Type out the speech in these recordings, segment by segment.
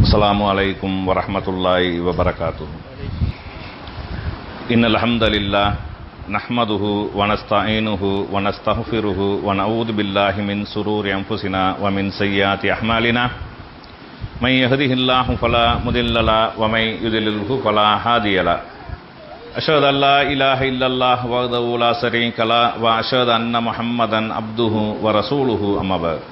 السلام عليكم ورحمة الله وبركاته إن الحمد لله نحمده ونستعينه ونستغفره ونعوذ بالله من سرور أنفسنا ومن سيئات أعمالنا من يهده الله فلا مضل له ومن يضلله فلا هادي له أشهد أن لا إله إلا الله وحده لا شريك له وأشهد أن محمدا عبده ورسوله أما بعد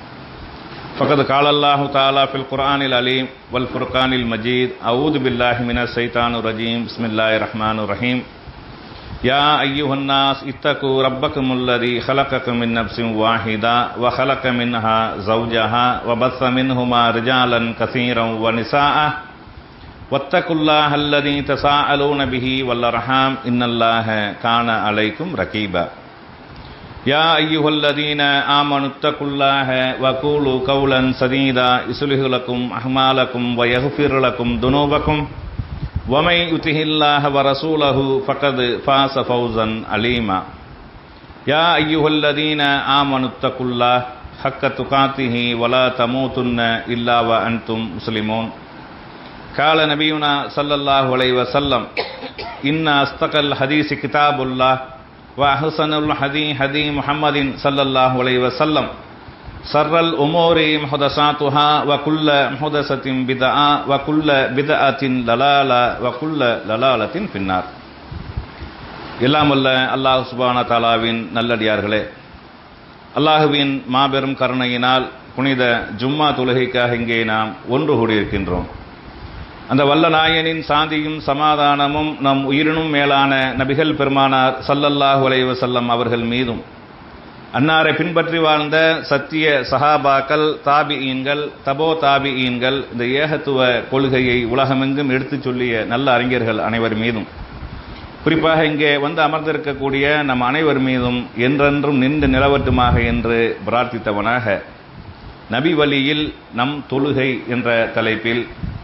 فقد قال الله تعالى في القرآن العليم والفرقان المجيد أعوذ بالله من الشيطان الرجيم بسم الله الرحمن الرحيم يا أيها الناس اتقوا ربكم الذي خلقكم من نفس واحدة وخلق منها زوجها وبث منهما رجالا كثيرا ونساء واتقوا الله الذي تساءلون به والأرحام إن الله كان عليكم رقيبا يا أيها الذين آمنوا اتقوا الله وقولوا قولا سديدا يصلح لكم أعمالكم ويغفر لكم ذنوبكم ومن يطع الله ورسوله فقد فاز فوزا عليما يا أيها الذين آمنوا اتقوا الله حق تقاته ولا تموتن إلا وأنتم مسلمون قال نبينا صلى الله عليه وسلم إن أصدق الحديث كتاب الله وأحسن الحديث حديث محمد صلى الله عليه وسلم سر الأمور محدثاتها وكل محدثة بدعة وكل بدعة ضلالة وكل ضلالة في النار எல்லாம் வல்ல அல்லாஹ் சுபான தாலாவின் நல்லடியார்களே அல்லாஹுவின் மாபெரும் கருணையினால் புனித ஜும்மா தொழுகைக்காக இங்கே நாம் ஒன்று கூடியிருக்கின்றோம் அந்த வல்ல நாயனின் சாந்தியும் சமாதானமும் நம் உயிரினும் மேலான நபிகள் பெருமானார் சல்லல்லாஹு அலைஹி வஸல்லம் அவர்கள் மீதும் அன்னாரை பின்பற்றி வாழ்ந்த சத்திய சஹாபாக்கள் தாபியீன்கள் தபோ தாபியீன்கள் இந்த ஏகத்துவ கொள்கையை உலகமெங்கும் எடுத்துச் சொல்லிய நல்ல அறிஞர்கள் அனைவர் மீதும் குறிப்பாக இங்கே வந்து அமர்ந்திருக்கக்கூடிய நம் அனைவர் மீதும் என்றென்றும் நின்று நிலவட்டுமாக என்று பிரார்த்தித்தவனாக நபி வழியில் நம் தொழுகை என்ற தலைப்பில்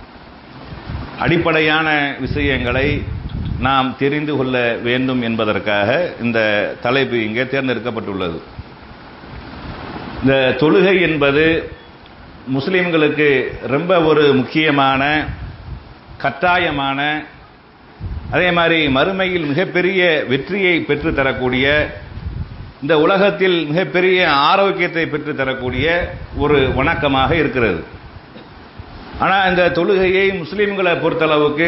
அடிப்படையான விஷயங்களை நாம் தெரிந்து கொள்ள வேண்டும் என்பதற்காக இந்த தலைப்பு இங்கே தேர்ந்தெடுக்கப்பட்டுள்ளது இந்த தொழுகை என்பது முஸ்லிம்களுக்கு ரொம்ப ஒரு முக்கியமான கட்டாயமான அதே மாதிரி மறுமையில் மிகப்பெரிய வெற்றியை பெற்று தரக்கூடிய இந்த உலகத்தில் மிகப்பெரிய ஆரோக்கியத்தை பெற்று தரக்கூடிய ஒரு வணக்கமாக இருக்கிறது ஆனால் இந்த தொழுகையை முஸ்லீம்களை பொறுத்தளவுக்கு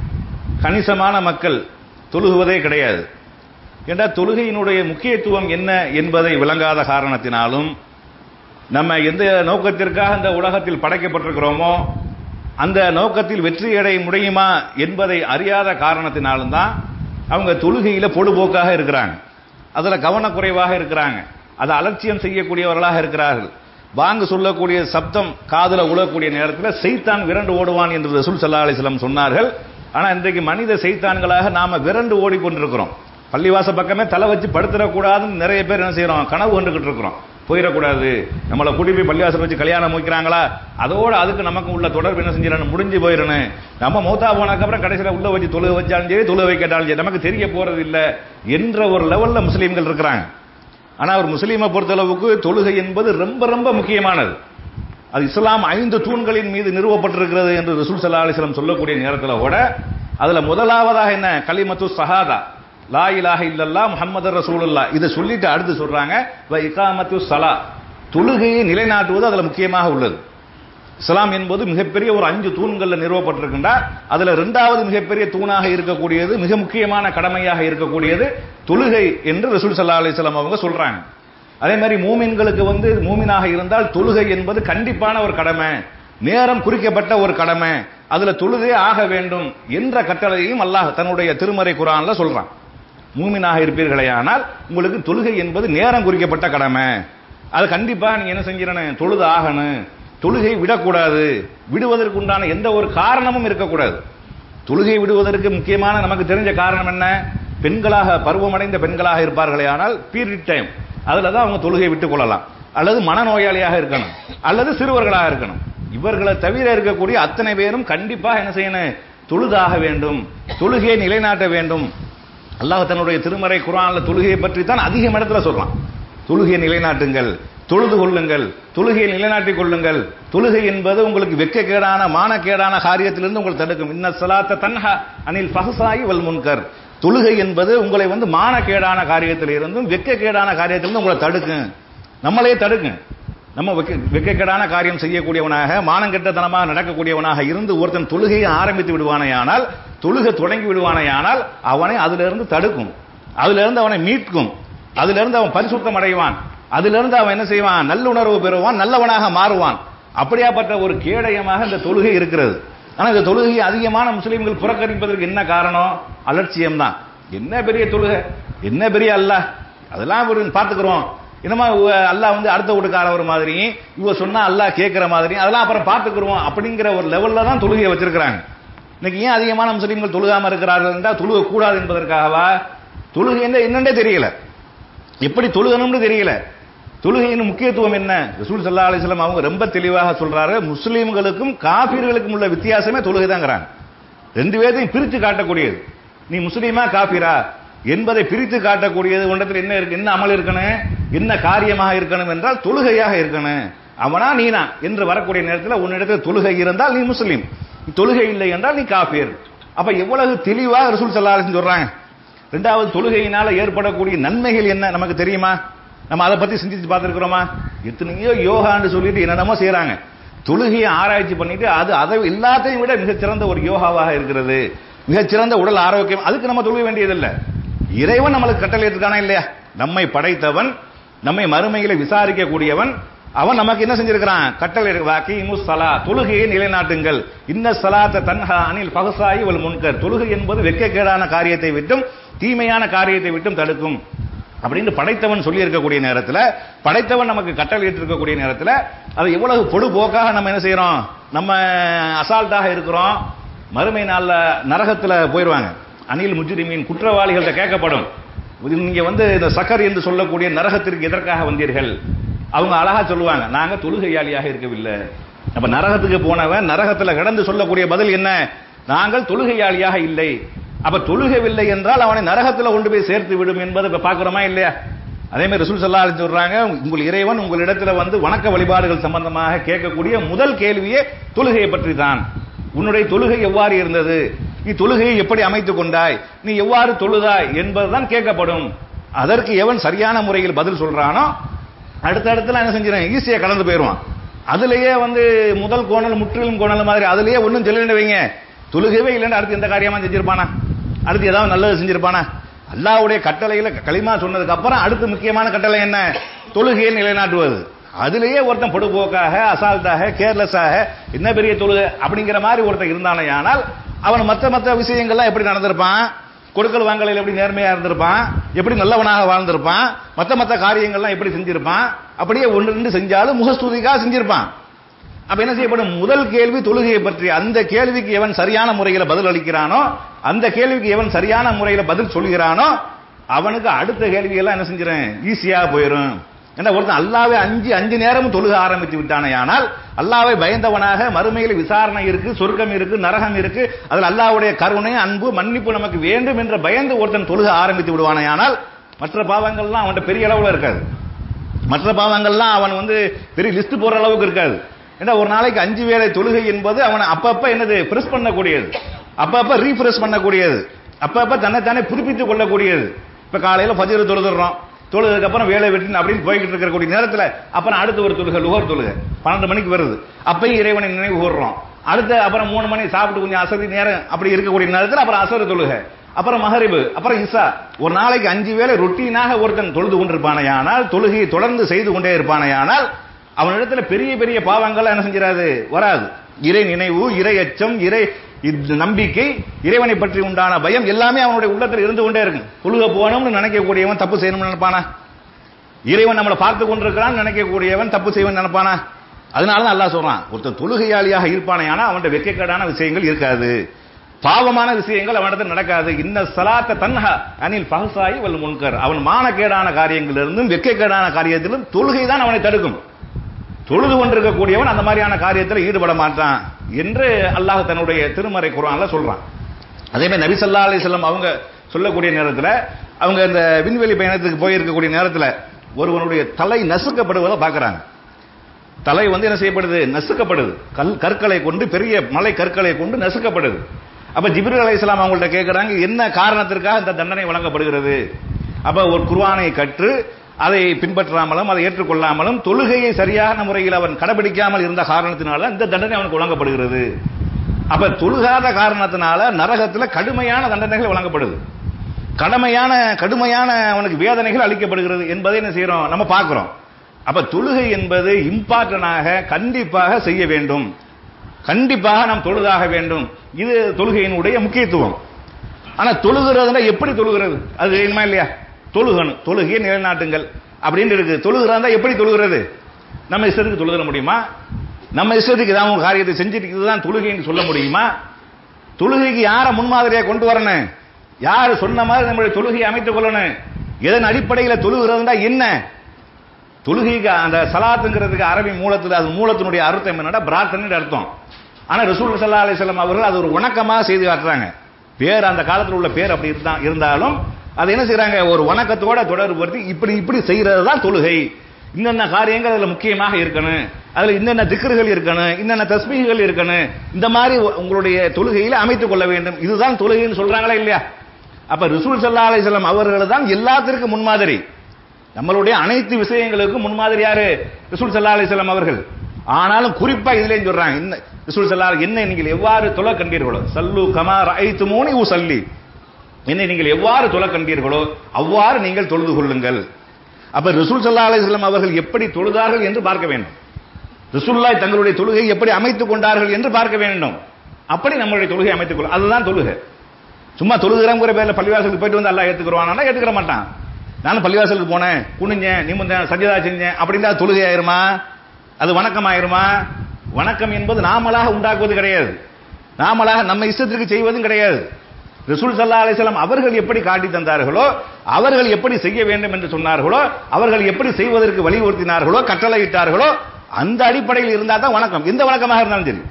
கணிசமான மக்கள் தொழுகுவதே கிடையாது என்றால் தொழுகையினுடைய முக்கியத்துவம் என்ன என்பதை விளங்காத காரணத்தினாலும் நம்ம எந்த நோக்கத்திற்காக இந்த உலகத்தில் படைக்கப்பட்டிருக்கிறோமோ அந்த நோக்கத்தில் வெற்றியடைய முடியுமா என்பதை அறியாத காரணத்தினாலும் தான் அவங்க தொழுகையில் பொழுபோக்காக இருக்கிறாங்க அதில் கவனக்குறைவாக இருக்கிறாங்க அதை அலட்சியம் செய்யக்கூடியவர்களாக இருக்கிறார்கள் வாங்க சொல்லக்கூடிய சப்தம் காதல உழக்கூடிய நேரத்தில் செய்தான் விரண்டு ஓடுவான் என்று ரசூல் சல்லா அலிஸ்லாம் சொன்னார்கள் ஆனால் இன்றைக்கு மனித செய்தான்களாக நாம விரண்டு ஓடிக்கொண்டிருக்கிறோம் பள்ளிவாச பக்கமே தலை வச்சு படுத்துடக்கூடாதுன்னு நிறைய பேர் என்ன செய்யறோம் கனவு கொண்டுகிட்டு இருக்கிறோம் போயிடக்கூடாது நம்மளை கூட்டி போய் பள்ளிவாசல் வச்சு கல்யாணம் முடிக்கிறாங்களா அதோட அதுக்கு நமக்கு உள்ள தொடர்பு என்ன செஞ்சிடணும் முடிஞ்சு போயிடணும் நம்ம மூத்தா போனதுக்கப்புறம் கடைசியில் உள்ள வச்சு தொழுக வச்சாலும் சரி தொழுக வைக்கட்டாலும் சரி நமக்கு தெரிய போறது இல்லை என்ற ஒரு லெவல்ல முஸ்லீம்கள் இருக்கிறாங்க ஆனால் ஒரு முஸ்லீமை பொறுத்தளவுக்கு தொழுகை என்பது ரொம்ப ரொம்ப முக்கியமானது அது இஸ்லாம் ஐந்து தூண்களின் மீது நிறுவப்பட்டிருக்கிறது என்று ரசூல் சல்லா அலிஸ்லாம் சொல்லக்கூடிய நேரத்தில் கூட அதுல முதலாவதாக என்ன கலிமத்து சஹாதா லா இலாஹ இல்லல்லா முஹம்மது ரசூலுல்லா இதை சொல்லிட்டு அடுத்து சொல்றாங்க வ இகாமத்து சலா தொழுகையை நிலைநாட்டுவது அதுல முக்கியமாக உள்ளது இஸ்லாம் என்பது மிகப்பெரிய ஒரு அஞ்சு தூண்கள்ல நிறுவப்பட்டிருக்கின்றார் அதுல இரண்டாவது மிகப்பெரிய தூணாக இருக்கக்கூடியது மிக முக்கியமான கடமையாக இருக்கக்கூடியது தொழுகை என்று ரசூல் சல்லா அலிஸ்லாம் அவங்க சொல்றாங்க அதே மாதிரி மூமின்களுக்கு வந்து மூமினாக இருந்தால் தொழுகை என்பது கண்டிப்பான ஒரு கடமை நேரம் குறிக்கப்பட்ட ஒரு கடமை அதுல தொழுதே ஆக வேண்டும் என்ற கட்டளையையும் அல்லாஹ் தன்னுடைய திருமறை குரான்ல சொல்றான் மூமினாக இருப்பீர்களே ஆனால் உங்களுக்கு தொழுகை என்பது நேரம் குறிக்கப்பட்ட கடமை அது கண்டிப்பா நீங்க என்ன செஞ்சிடணும் தொழுது ஆகணும் தொழுகை விடக்கூடாது விடுவதற்கு உண்டான எந்த ஒரு காரணமும் இருக்கக்கூடாது தொழுகை விடுவதற்கு முக்கியமான நமக்கு தெரிஞ்ச காரணம் என்ன பெண்களாக பருவமடைந்த பெண்களாக இருப்பார்களே ஆனால் பீரியட் டைம் அதில் தான் அவங்க தொழுகை விட்டுக் கொள்ளலாம் அல்லது மனநோயாளியாக இருக்கணும் அல்லது சிறுவர்களாக இருக்கணும் இவர்களை தவிர இருக்கக்கூடிய அத்தனை பேரும் கண்டிப்பாக என்ன செய்யணும் தொழுதாக வேண்டும் தொழுகையை நிலைநாட்ட வேண்டும் அல்லாஹ் தன்னுடைய திருமறை குரான்ல தொழுகையை பற்றி தான் அதிகம் இடத்துல சொல்றான் தொழுகையை நிலைநாட்டுங்கள் தொழுது கொள்ளுங்கள் தொழுகையை நிலைநாட்டிக் கொள்ளுங்கள் தொழுகை என்பது உங்களுக்கு வெக்கக்கேடான மானக்கேடான காரியத்திலிருந்து உங்களை தடுக்கும் இன்ன சலாத்த தன்ஹா அனில் ஃபஹசாயி வல் முன்கர் தொழுகை என்பது உங்களை வந்து மானக்கேடான காரியத்தில் இருந்தும் வெக்கக்கேடான காரியத்திலிருந்து உங்களை தடுக்கும் நம்மளே தடுக்கும் நம்ம வெக்க- வெக்கக்கேடான காரியம் செய்யக்கூடியவனாக மானங்கெட்டத்தனமாக நடக்கக்கூடியவனாக இருந்து ஒருத்தன் தொழுகையை ஆரம்பித்து விடுவானேயானால் தொழுகை தொடங்கி விடுவானேயானால் அவனை அதிலிருந்து தடுக்கும் அதிலிருந்து அவனை மீட்கும் அதிலிருந்து அவன் பரிசுத்தம் அடைவான் அதிலிருந்து அவன் என்ன செய்வான் நல்லுணர்வு பெறுவான் நல்லவனாக மாறுவான் அப்படியாப்பட்ட ஒரு கேடயமாக இந்த தொழுகை இருக்கிறது ஆனா இந்த தொழுகையை அதிகமான முஸ்லிம்கள் புறக்கணிப்பதற்கு என்ன காரணம் அலட்சியம் தான் என்ன பெரிய தொழுகை என்ன பெரிய அல்லாஹ் அதெல்லாம் ஒரு பார்த்துக்கிறோம் என்னமா இவ- அல்லாஹ் வந்து அடுத்த வீட்டுக்கார ஒரு மாதிரி இவ சொன்னா அல்லாஹ் கேட்கிற மாதிரி அதெல்லாம் அப்புறம் பார்த்துக்கிறோம் அப்படிங்கிற ஒரு லெவல்ல தான் தொழுகையை வச்சிருக்கிறாங்க இன்னைக்கு ஏன் அதிகமான முஸ்லிம்கள் தொழுகாம இருக்கிறார்கள் என்றால் தொழுக கூடாது என்பதற்காகவா தொழுகை என்ன என்னன்னே தெரியல எப்படி தொழுகணும்னு தெரியல தொழுகையின் முக்கியத்துவம் என்ன ரசூல் சல்லா அலிஸ்லாம் அவங்க ரொம்ப தெளிவாக சொல்றாரு முஸ்லிம்களுக்கும் காபீர்களுக்கும் உள்ள வித்தியாசமே தொழுகை தாங்கிறாங்க ரெண்டு பேர்த்தையும் பிரித்து காட்டக்கூடியது நீ முஸ்லீமா காபீரா என்பதை பிரித்து காட்டக்கூடியது உண்டத்தில் என்ன இருக்கு என்ன அமல் இருக்கணும் என்ன காரியமாக இருக்கணும் என்றால் தொழுகையாக இருக்கணும் அவனா நீனா என்று வரக்கூடிய நேரத்தில் உன்னிடத்தில் தொழுகை இருந்தால் நீ முஸ்லீம் தொழுகை இல்லை என்றால் நீ காபீர் அப்ப எவ்வளவு தெளிவாக ரசூல் சல்லா அலிஸ்லாம் சொல்றாங்க ரெண்டாவது தொழுகையினால ஏற்படக்கூடிய நன்மைகள் என்ன நமக்கு தெரியுமா நம்ம அதை பத்தி சிந்திச்சு பார்த்திருக்கிறோமா எத்தனையோ யோகான்னு சொல்லிட்டு என்னென்னமோ செய்றாங்க தொழுகையை ஆராய்ச்சி பண்ணிட்டு அது அதை எல்லாத்தையும் விட மிகச்சிறந்த ஒரு யோகாவாக இருக்கிறது மிகச்சிறந்த உடல் ஆரோக்கியம் அதுக்கு நம்ம தொழுக வேண்டியதில்லை இறைவன் நம்மளுக்கு கட்டளை இருக்கானா இல்லையா நம்மை படைத்தவன் நம்மை மறுமையில விசாரிக்கக்கூடியவன் அவன் நமக்கு என்ன செஞ்சிருக்கிறான் கட்டளை வாக்கிமு சலா தொழுகையை நிலைநாட்டுங்கள் இன்ன சலாத்த தன்ஹா அனில் பகசாயி வல் முன்கர் தொழுகை என்பது வெட்கக்கேடான காரியத்தை விட்டும் தீமையான காரியத்தை விட்டும் தடுக்கும் அப்படின்னு படைத்தவன் சொல்லி இருக்கக்கூடிய நேரத்தில் படைத்தவன் நமக்கு கட்டளை இருக்கக்கூடிய நேரத்தில் அது எவ்வளவு பொடுபோக்காக நம்ம என்ன செய்யறோம் நம்ம அசால்ட்டாக இருக்கிறோம் மறுமை நாள்ல நரகத்துல போயிடுவாங்க அனில் முஜ்ரிமீன் குற்றவாளிகள்ட்ட கேட்கப்படும் இது நீங்க வந்து இந்த சக்கர் என்று சொல்லக்கூடிய நரகத்திற்கு எதற்காக வந்தீர்கள் அவங்க அழகா சொல்லுவாங்க நாங்க தொழுகையாளியாக இருக்கவில்லை அப்ப நரகத்துக்கு போனவன் நரகத்துல கிடந்து சொல்லக்கூடிய பதில் என்ன நாங்கள் தொழுகையாளியாக இல்லை அப்ப தொழுகவில்லை என்றால் அவனை நரகத்துல கொண்டு போய் சேர்த்து விடும் என்பதை இப்ப பாக்குறோமா இல்லையா அதே மாதிரி ரசூல் சல்லா அலைஹி சொல்றாங்க உங்கள் இறைவன் உங்களிடத்துல வந்து வணக்க வழிபாடுகள் சம்பந்தமாக கேட்கக்கூடிய முதல் கேள்வியே தொழுகையை பற்றி தான் உன்னுடைய தொழுகை எவ்வாறு இருந்தது நீ தொழுகையை எப்படி அமைத்துக் கொண்டாய் நீ எவ்வாறு தொழுதாய் என்பதுதான் கேட்கப்படும் அதற்கு எவன் சரியான முறையில் பதில் சொல்றானோ அடுத்த இடத்துல என்ன செஞ்சிடும் ஈஸியா கடந்து போயிடுவான் அதுலயே வந்து முதல் கோணல் முற்றிலும் கோணல் மாதிரி அதுலயே ஒன்றும் சொல்லிட்டு வைங்க தொழுகவே இல்லைன்னு அடுத்து எந்த காரியமா செஞ்சிருப்பானா அடுத்து ஏதாவது நல்லது செஞ்சிருப்பானா அல்லாவுடைய கட்டளையில களிமா சொன்னதுக்கு அப்புறம் அடுத்து முக்கியமான கட்டளை என்ன தொழுகையை நிலைநாட்டுவது அதுலயே ஒருத்தன் பொடுபோக்காக அசால்ட்டாக கேர்லெஸ்ஸாக என்ன பெரிய தொழுகை அப்படிங்கிற மாதிரி ஒருத்தன் இருந்தானே ஆனால் அவன் மற்ற மற்ற விஷயங்கள்லாம் எப்படி நடந்திருப்பான் கொடுக்கல் வாங்கலையில் எப்படி நேர்மையா இருந்திருப்பான் எப்படி நல்லவனாக வாழ்ந்திருப்பான் மற்ற மற்ற காரியங்கள்லாம் எப்படி செஞ்சிருப்பான் அப்படியே ஒன்று ரெண்டு செஞ்சாலும் முகஸ்துதிக்காக செஞ்சிருப்பான் அப்ப என்ன செய்யப்படும் முதல் கேள்வி தொழுகையை பற்றி அந்த கேள்விக்கு எவன் சரியான முறையில் பதில் அளிக்கிறானோ அந்த கேள்விக்கு எவன் சரியான முறையில் பதில் சொல்கிறானோ அவனுக்கு அடுத்த கேள்வி எல்லாம் என்ன செஞ்சிடும் ஈஸியா போயிடும் ஏன்னா ஒருத்தன் அல்லாவே அஞ்சு அஞ்சு நேரமும் தொழுக ஆரம்பித்து விட்டானே ஆனால் அல்லாவை பயந்தவனாக மறுமையில் விசாரணை இருக்கு சொர்க்கம் இருக்கு நரகம் இருக்கு அதில் அல்லாவுடைய கருணை அன்பு மன்னிப்பு நமக்கு வேண்டும் என்ற பயந்து ஒருத்தன் தொழுக ஆரம்பித்து விடுவானே ஆனால் மற்ற பாவங்கள்லாம் அவன்கிட்ட பெரிய அளவுல இருக்காது மற்ற பாவங்கள்லாம் அவன் வந்து பெரிய லிஸ்ட் போற அளவுக்கு இருக்காது ஏன்னா ஒரு நாளைக்கு அஞ்சு வேளை தொழுகை என்பது அவனை அப்பப்ப என்னது பிரஸ் பண்ணக்கூடியது அப்பப்ப ரீஃப்ரெஷ் பண்ணக்கூடியது அப்பப்ப தன்னைத்தானே புதுப்பித்துக் கொள்ளக்கூடியது இப்ப காலையில ஃபஜ்ர் தொழுதுறோம் தொழுதுக்கு அப்புறம் வேலை வெட்டி அப்படின்னு போய்கிட்டு இருக்கக்கூடிய நேரத்துல அப்புறம் அடுத்து ஒரு தொழுகை லுகர் தொழுகை பன்னெண்டு மணிக்கு வருது அப்பயும் இறைவனை நினைவு கூறுறோம் அடுத்து அப்புறம் மூணு மணி சாப்பிட்டு கொஞ்சம் அசதி நேரம் அப்படி இருக்கக்கூடிய நேரத்தில் அப்புறம் அசர் தொழுகை அப்புறம் மகரிபு அப்புறம் இசா ஒரு நாளைக்கு அஞ்சு வேளை ரொட்டீனாக ஒருத்தன் தொழுது கொண்டிருப்பானையானால் தொழுகையை தொடர்ந்து செய்து கொண்டே இருப்பானையானால் அவனிடத்துல பெரிய பெரிய பாவங்கள் என்ன செஞ்சிடாது வராது இறை நினைவு இறை அச்சம் இறை இது நம்பிக்கை இறைவனை பற்றி உண்டான பயம் எல்லாமே அவனுடைய உள்ளத்தில் இருந்து கொண்டே இருக்கும் தொழுக போகணும்னு நினைக்கக்கூடியவன் தப்பு செய்யணும்னு நினைப்பானா இறைவன் நம்மளை பார்த்து கொண்டிருக்கிறான் நினைக்கக்கூடியவன் தப்பு செய்வன் நினைப்பானா அதனால தான் அல்லாஹ் சொல்றான் ஒருத்தன் தொழுகையாளியாக இருப்பானே ஆனா அவன்கிட்ட வெட்கக்கேடான விஷயங்கள் இருக்காது பாவமான விஷயங்கள் அவனிடத்தில் நடக்காது இன்ன சலாத்த தன்ஹா அனில் பகசாயி வல் முன்கர் அவன் மானக்கேடான காரியங்களிலிருந்தும் வெட்கக்கேடான காரியத்திலும் தொழுகை தான் அவனை தடுக்கும் தொழுது கொண்டிருக்கக்கூடியவன் அந்த மாதிரியான காரியத்தில் ஈடுபட மாட்டான் என்று அல்லாஹ் தன்னுடைய திருமறை குரான்ல சொல்றான் அதே மாதிரி நபி ஸல்லல்லாஹு அலைஹி வஸல்லம் அவங்க சொல்லக்கூடிய நேரத்தில் அவங்க இந்த விண்வெளி பயணத்துக்கு போயிருக்கக்கூடிய நேரத்தில் ஒருவனுடைய தலை நசுக்கப்படுவதை பார்க்கறாங்க தலை வந்து என்ன செய்யப்படுது நசுக்கப்படுது கல் கற்களை கொண்டு பெரிய மலை கற்களை கொண்டு நசுக்கப்படுது அப்ப ஜிப்ரீல் அலைஹிஸ்ஸலாம் அவங்கள்ட்ட கேட்கறாங்க என்ன காரணத்திற்காக இந்த தண்டனை வழங்கப்படுகிறது அப்ப ஒரு குர்ஆனை கற்று அதை பின்பற்றாமலும் அதை ஏற்றுக்கொள்ளாமலும் தொழுகையை சரியான முறையில் அவன் கடைபிடிக்காமல் இருந்த காரணத்தினால இந்த தண்டனை அவனுக்கு வழங்கப்படுகிறது அப்ப தொழுகாத காரணத்தினால நரகத்துல கடுமையான தண்டனைகள் வழங்கப்படுது கடமையான கடுமையான அவனுக்கு வேதனைகள் அளிக்கப்படுகிறது என்பதை என்ன செய்யறோம் நம்ம பார்க்கிறோம் அப்ப தொழுகை என்பது இம்பார்ட்டனாக கண்டிப்பாக செய்ய வேண்டும் கண்டிப்பாக நாம் தொழுதாக வேண்டும் இது தொழுகையினுடைய முக்கியத்துவம் ஆனா தொழுகிறதுனா எப்படி தொழுகிறது அது தெரியுமா இல்லையா தொழுகணும் தொழுகையை நிலைநாட்டுங்கள் அப்படின்னு இருக்கு தொழுகிறதா எப்படி தொழுகிறது நம்ம இஷ்டத்துக்கு தொழுகிற முடியுமா நம்ம இஷ்டத்துக்கு ஏதாவது ஒரு காரியத்தை செஞ்சுட்டு தான் தொழுகைன்னு சொல்ல முடியுமா தொழுகைக்கு யாரை முன்மாதிரியா கொண்டு வரணும் யார் சொன்ன மாதிரி நம்மளுடைய தொழுகையை அமைத்துக் கொள்ளணும் எதன் அடிப்படையில் தொழுகிறதுனா என்ன தொழுகைக்கு அந்த சலாத்துங்கிறதுக்கு அரபி மூலத்தில் அது மூலத்தினுடைய அர்த்தம் என்னன்னா பிரார்த்தனை அர்த்தம் ஆனா ரசூல் சல்லா அலிஸ்லாம் அவர்கள் அது ஒரு வணக்கமா செய்து காட்டுறாங்க பேர் அந்த காலத்தில் உள்ள பேர் அப்படி இருந்தா இருந்தாலும் அதை என்ன செய்றாங்க ஒரு வணக்கத்தோட தொடர்புபடுத்தி இப்படி இப்படி செய்யறது தான் தொழுகை இன்னென்ன காரியங்கள் அதுல முக்கியமாக இருக்கணும் அதுல இன்னென்ன திக்ருகள் இருக்கணும் இன்னென்ன தஸ்மீகள் இருக்கணும் இந்த மாதிரி உங்களுடைய தொழுகையில அமைத்துக் கொள்ள வேண்டும் இதுதான் தொழுகைன்னு சொல்றாங்களா இல்லையா அப்ப ரசூல் சல்லா அலிஸ்லாம் அவர்கள் தான் எல்லாத்திற்கும் முன்மாதிரி நம்மளுடைய அனைத்து விஷயங்களுக்கும் முன்மாதிரி யாரு ரசூல் சல்லா அலிஸ்லாம் அவர்கள் ஆனாலும் குறிப்பா இதுலயும் சொல்றாங்க என்ன ரசூல் சல்லா என்ன நீங்கள் எவ்வாறு தொலை கண்டீர்களோ சல்லு கமார் ஐத்து மூணி ஊ சல்லி என்னை நீங்கள் எவ்வாறு தொலை கண்டீர்களோ அவ்வாறு நீங்கள் தொழுது கொள்ளுங்கள் அப்ப ரசூல் சல்லா அலிஸ்லாம் அவர்கள் எப்படி தொழுதார்கள் என்று பார்க்க வேண்டும் ரசூல்லாய் தங்களுடைய தொழுகை எப்படி அமைத்துக் கொண்டார்கள் என்று பார்க்க வேண்டும் அப்படி நம்மளுடைய தொழுகை அமைத்துக் கொள்ள அதுதான் தொழுகை சும்மா தொழுகிறங்கிற பேர்ல பள்ளிவாசலுக்கு போயிட்டு வந்து எல்லாம் ஏத்துக்கிறவானா ஏத்துக்கிற மாட்டான் நானும் பள்ளிவாசலுக்கு போனேன் குனிஞ்சேன் நிமிந்தேன் சஜிதா செஞ்சேன் அப்படின்னா அது தொழுகை ஆயிருமா அது வணக்கம் ஆயிருமா வணக்கம் என்பது நாமளாக உண்டாக்குவது கிடையாது நாமளாக நம்ம இஷ்டத்திற்கு செய்வதும் கிடையாது ரசூல் சல்லா அலிஸ்லாம் அவர்கள் எப்படி காட்டி தந்தார்களோ அவர்கள் எப்படி செய்ய வேண்டும் என்று சொன்னார்களோ அவர்கள் எப்படி செய்வதற்கு வலியுறுத்தினார்களோ கட்டளையிட்டார்களோ அந்த அடிப்படையில் இருந்தா தான் வணக்கம் எந்த வணக்கமாக இருந்தாலும் சரி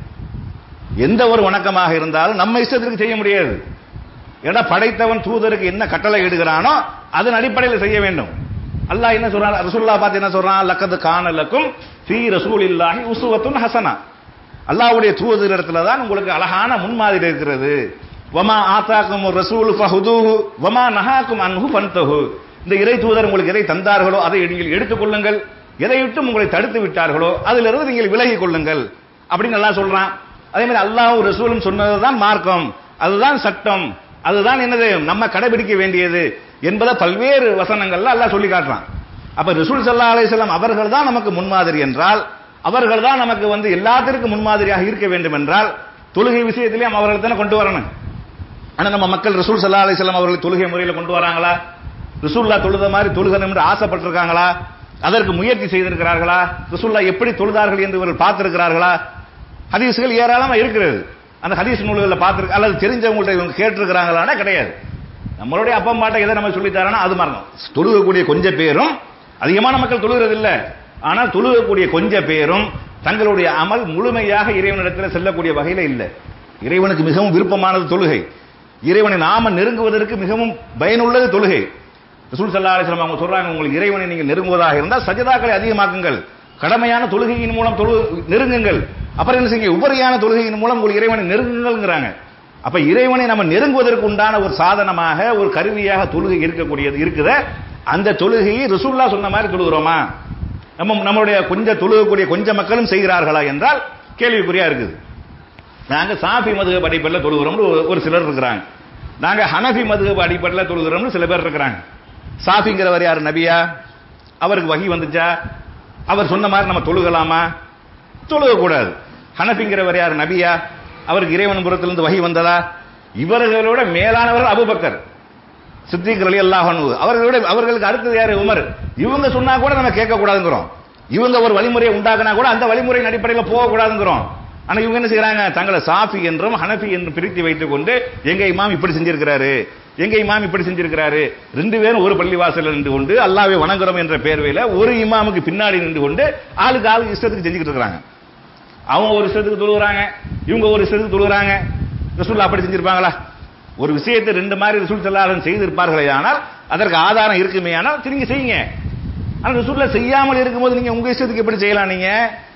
எந்த ஒரு வணக்கமாக இருந்தாலும் நம்ம இஷ்டத்திற்கு செய்ய முடியாது ஏன்னா படைத்தவன் தூதருக்கு என்ன கட்டளை இடுகிறானோ அதன் அடிப்படையில் செய்ய வேண்டும் அல்லாஹ் என்ன சொல்றான் ரசூல்லா பார்த்து என்ன சொல்றான் லக்கது காணலக்கும் ஃபீ ரசூலில்லாஹி உசுவத்துன் ஹசனா அல்லாஹ்வுடைய தூதரிடத்துல தான் உங்களுக்கு அழகான முன்மாதிரி இருக்கிறது வமா ஆத்தாக்கும் ரசூல் ஃபஹுதூஹு வமா நஹாக்கும் அன்ஹு ஃபன்தஹு இந்த இறை தூதர் உங்களுக்கு எதை தந்தார்களோ அதை நீங்கள் எடுத்துக்கொள்ளுங்கள் எதை விட்டு உங்களை தடுத்து விட்டார்களோ அதிலிருந்து நீங்கள் விலகிக் கொள்ளுங்கள் அப்படின்னு எல்லாம் சொல்றான் அதே மாதிரி அல்லாஹ் ரசூலும் சொன்னதுதான் மார்க்கம் அதுதான் சட்டம் அதுதான் என்னது நம்ம கடைபிடிக்க வேண்டியது என்பதை பல்வேறு வசனங்கள்ல அல்லாஹ் சொல்லி காட்டுறான் அப்ப ரசூல் சல்லா அலிஸ்லாம் அவர்கள் தான் நமக்கு முன்மாதிரி என்றால் அவர்கள் தான் நமக்கு வந்து எல்லாத்திற்கும் முன்மாதிரியாக இருக்க வேண்டும் என்றால் தொழுகை விஷயத்திலேயும் அவர்கள் தானே கொண்டு வரணும் ஆனா நம்ம மக்கள் ரசூல் சல்லா அலிஸ்லாம் அவர்கள் தொழுகை முறையில் கொண்டு வராங்களா ரசூல்லா தொழுத மாதிரி தொழுகணும் என்று ஆசைப்பட்டிருக்காங்களா அதற்கு முயற்சி செய்திருக்கிறார்களா ரசூல்லா எப்படி தொழுதார்கள் என்று இவர்கள் பார்த்திருக்கிறார்களா ஹதீஸ்கள் ஏராளமா இருக்கிறது அந்த ஹதீஸ் நூல்களில் பார்த்து அல்லது தெரிஞ்சவங்கள்ட்ட இவங்க கேட்டிருக்கிறாங்களான்னா கிடையாது நம்மளுடைய அப்பா அம்மாட்ட எதை நம்ம சொல்லித்தாரனா அது மாதிரி தான் தொழுகக்கூடிய கொஞ்ச பேரும் அதிகமான மக்கள் தொழுகிறது இல்ல ஆனால் தொழுகக்கூடிய கொஞ்ச பேரும் தங்களுடைய அமல் முழுமையாக இறைவனிடத்தில் செல்லக்கூடிய வகையில இல்லை இறைவனுக்கு மிகவும் விருப்பமானது தொழுகை இறைவனை நாம நெருங்குவதற்கு மிகவும் பயனுள்ளது தொழுகை ரசூல் சல்லா அலிஸ்லாம் அவங்க சொல்றாங்க உங்களுக்கு இறைவனை நீங்கள் நெருங்குவதாக இருந்தால் சஜதாக்களை அதிகமாக்குங்கள் கடமையான தொழுகையின் மூலம் தொழு நெருங்குங்கள் அப்புறம் என்ன செய்யுங்க உபரியான தொழுகையின் மூலம் உங்கள் இறைவனை நெருங்குங்கள்ங்கிறாங்க அப்ப இறைவனை நம்ம நெருங்குவதற்கு உண்டான ஒரு சாதனமாக ஒரு கருவியாக தொழுகை இருக்கக்கூடியது இருக்குத அந்த தொழுகையை ரசூல்லா சொன்ன மாதிரி தொழுகிறோமா நம்ம நம்மளுடைய கொஞ்சம் தொழுகக்கூடிய கொஞ்ச மக்களும் செய்கிறார்களா என்றால் கேள்விக்குறியா இருக்குது நாங்க சாஃபி மதுகப் அடிப்படையில் தொழுகிறோம்னு ஒரு- ஒரு சிலர் இருக்கிறாங்க நாங்க ஹனஃபி மதுகப் அடிப்படையில் தொழுகிறோம்னு சில பேர் இருக்கிறாங்க சாஃபிங்கிறவர் யார் நபியா அவருக்கு வகி வந்துச்சா அவர் சொன்ன மாதிரி நம்ம தொழுகலாமா தொழுகக்கூடாது ஹனஃபிங்கிறவர் யார் நபியா அவருக்கு இறைவன் புறத்திலிருந்து வகி வந்ததா இவர்களோட மேலானவர் அபுபக்கர் சித்திக் அலி அல்லாஹ் அவர்களோட அவர்களுக்கு அடுத்தது யாரு உமர் இவங்க சொன்னா கூட நம்ம கேட்க கூடாதுங்கிறோம் இவங்க ஒரு வழிமுறையை உண்டாக்குனா கூட அந்த வழிமுறையின் அடிப்படையில் போகக்கூடாதுங்கிறோம் ஆனா இவங்க என்ன செய்யறாங்க தங்களை சாஃபி என்றும் ஹனஃபி என்றும் பிரித்து வைத்துக் கொண்டு எங்க இமாம் இப்படி செஞ்சிருக்கிறாரு எங்க இமாம் இப்படி செஞ்சிருக்கிறாரு ரெண்டு பேரும் ஒரு பள்ளிவாசல் நின்று கொண்டு அல்லாவை வணங்குறோம் என்ற பேர்வையில ஒரு இமாமுக்கு பின்னாடி நின்று கொண்டு ஆளுக்கு ஆளுக்கு இஷ்டத்துக்கு செஞ்சுக்கிட்டு இருக்கிறாங்க அவங்க ஒரு இஷ்டத்துக்கு தொழுகிறாங்க இவங்க ஒரு இஷ்டத்துக்கு தொழுகிறாங்க ரசூல் அப்படி செஞ்சிருப்பாங்களா ஒரு விஷயத்தை ரெண்டு மாதிரி ரசூல் செல்லாதன் செய்திருப்பார்களே ஆனால் அதற்கு ஆதாரம் இருக்குமே ஆனால் திரும்பி செய்யுங்க ஆனா ரசூல்லா செய்யாமல் இருக்கும்போது நீங்க உங்க இஷ்டத்துக்கு எப்படி செய்யலாம் நீங்க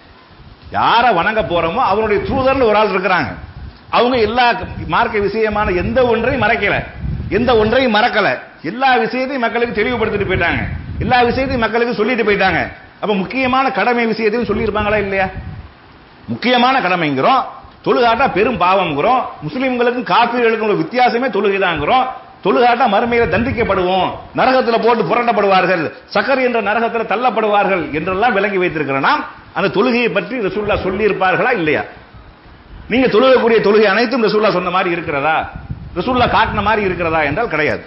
யாரை வணங்க போறோமோ அவருடைய தூதர்ல ஒரு ஆள் இருக்கிறாங்க அவங்க எல்லா மார்க்க விஷயமான எந்த ஒன்றையும் மறைக்கல எந்த ஒன்றையும் மறக்கல எல்லா விஷயத்தையும் மக்களுக்கு தெளிவுபடுத்திட்டு போயிட்டாங்க எல்லா விஷயத்தையும் மக்களுக்கு சொல்லிட்டு போயிட்டாங்க அப்ப முக்கியமான கடமை விஷயத்தையும் சொல்லியிருப்பாங்களா இல்லையா முக்கியமான கடமைங்கிறோம் தொழுகாட்டா பெரும் பாவம்ங்கிறோம் முஸ்லிம்களுக்கும் காப்பீர்களுக்கும் உள்ள வித்தியாசமே தொழுகைதாங்கிறோம் தொழுகாட்டா மறுமையில தண்டிக்கப்படுவோம் நரகத்துல போட்டு புரண்டப்படுவார்கள் சக்கர் என்ற நரகத்துல தள்ளப்படுவார்கள் என்றெல்லாம் விளங்கி வைத்திருக்கிறோம் அந்த தொழுகையை பற்றி ரசூல்லா சொல்லி இருப்பார்களா இல்லையா நீங்க தொழுகக்கூடிய தொழுகை அனைத்தும் ரசூல்லா சொன்ன மாதிரி இருக்கிறதா ரசூல்லா காட்டின மாதிரி இருக்கிறதா என்றால் கிடையாது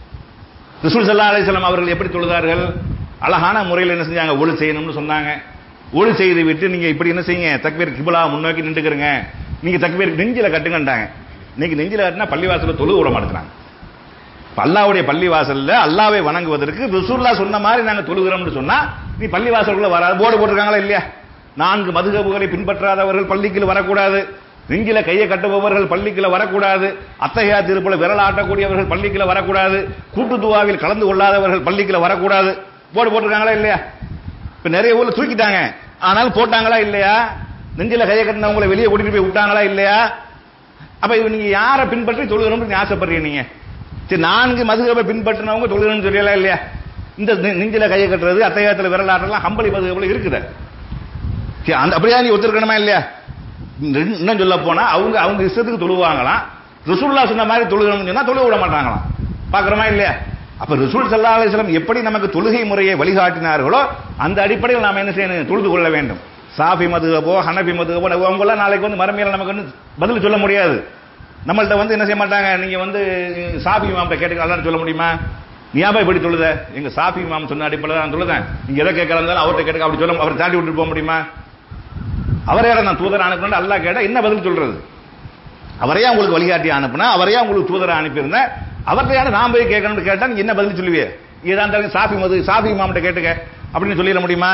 ரசூல் சல்லா அலிஸ்லாம் அவர்கள் எப்படி தொழுதார்கள் அழகான முறையில் என்ன செஞ்சாங்க ஒளி செய்யணும்னு சொன்னாங்க ஒளி செய்து விட்டு நீங்க இப்படி என்ன செய்யுங்க தக்பீர் கிபிலா முன்னோக்கி நின்றுக்கிறங்க நீங்க தக்பீர் நெஞ்சில கட்டுங்கன்றாங்க இன்னைக்கு நெஞ்சில கட்டினா பள்ளிவாசல்ல தொழுக விட மாட்டேங்கிறாங்க இப்ப அல்லாவுடைய பள்ளிவாசல்ல அல்லாவை வணங்குவதற்கு ரசூல்லா சொன்ன மாதிரி நாங்க தொழுகிறோம்னு சொன்னா நீ பள்ளிவாசலுக்குள்ள வராது போர்டு போட்டிருக்காங்களா இல்லையா நான்கு மதுகபுகளை பின்பற்றாதவர்கள் பள்ளிக்குள்ள வரக்கூடாது நெஞ்சில கையை கட்டுபவர்கள் பள்ளிக்குள்ள வரக்கூடாது அத்தகையா திருப்பல விரல் ஆட்டக்கூடியவர்கள் பள்ளிக்குள்ள வரக்கூடாது கூட்டு துவாவில் கலந்து கொள்ளாதவர்கள் பள்ளிக்குள்ள வரக்கூடாது போர்டு போட்டிருக்காங்களா இல்லையா இப்ப நிறைய ஊர்ல தூக்கிட்டாங்க ஆனாலும் போட்டாங்களா இல்லையா நெஞ்சில கையை கட்டினவங்களை வெளியே கூட்டிட்டு போய் விட்டாங்களா இல்லையா அப்ப இது நீங்க யாரை பின்பற்றி தொழுகிறோம்னு நீங்க ஆசைப்படுறீங்க நீங்க சரி நான்கு மதுகபை பின்பற்றினவங்க தொழுகிறோம்னு சொல்லலாம் இல்லையா இந்த நெ- நெஞ்சில கையை கட்டுறது அத்தையாத்துல விரல் ஆட்டலாம் ஹம்பளி மதுகபுல இருக்குது சரி, அந்த அப்படியா நீ ஒத்துருக்கணுமா இல்லையா இன்னும் இன்னும் சொல்ல போனா அவங்க அவங்க இஷ்டத்துக்கு தொழுவாங்களாம் ரசூல்லா சொன்ன மாதிரி தொழுகணும்னு சொன்னா தொழுக விட மாட்டாங்களாம் பாக்குறோமா இல்லையா அப்ப ரசூல் சல்லா அலிஸ்லாம் எப்படி நமக்கு தொழுகை முறையை வழிகாட்டினார்களோ அந்த அடிப்படையில் நாம் என்ன செய்யணும் தொழுது கொள்ள வேண்டும் சாஃபி மதுகபோ ஹனபி மதுகபோ அவங்களாம் நாளைக்கு வந்து மறுமையில நமக்கு வந்து பதில் சொல்ல முடியாது நம்மள்ட்ட வந்து என்ன செய்ய மாட்டாங்க நீங்க வந்து சாஃபி மாம்கிட்ட கேட்டுக்கலாம் சொல்ல முடியுமா நீ ஏன் இப்படி தொழுத எங்க சாஃபி மாம் சொன்ன அடிப்படையில் நான் தொழுதேன் நீங்க எதை கேட்கலாம் அவர்கிட்ட கேட்க அப்படி சொல்ல அவர் தாண்டி விட்டுட்டு போக முடியுமா அவரே நான் தூதர் அனுப்பணும் அல்லாஹ் கேட்டா என்ன பதில் சொல்றது அவரையா உங்களுக்கு வழிகாட்டி அனுப்புனா அவரையா உங்களுக்கு தூதரை அனுப்பியிருந்தேன் அவர்கிட்ட நான் போய் கேட்கணும்னு கேட்டா நீங்க என்ன பதில் சொல்லுவீங்க ஏதா இருந்தாலும் சாஃபி மது சாஃபி மாம்கிட்ட கேட்டுக்க அப்படின்னு சொல்லிட முடியுமா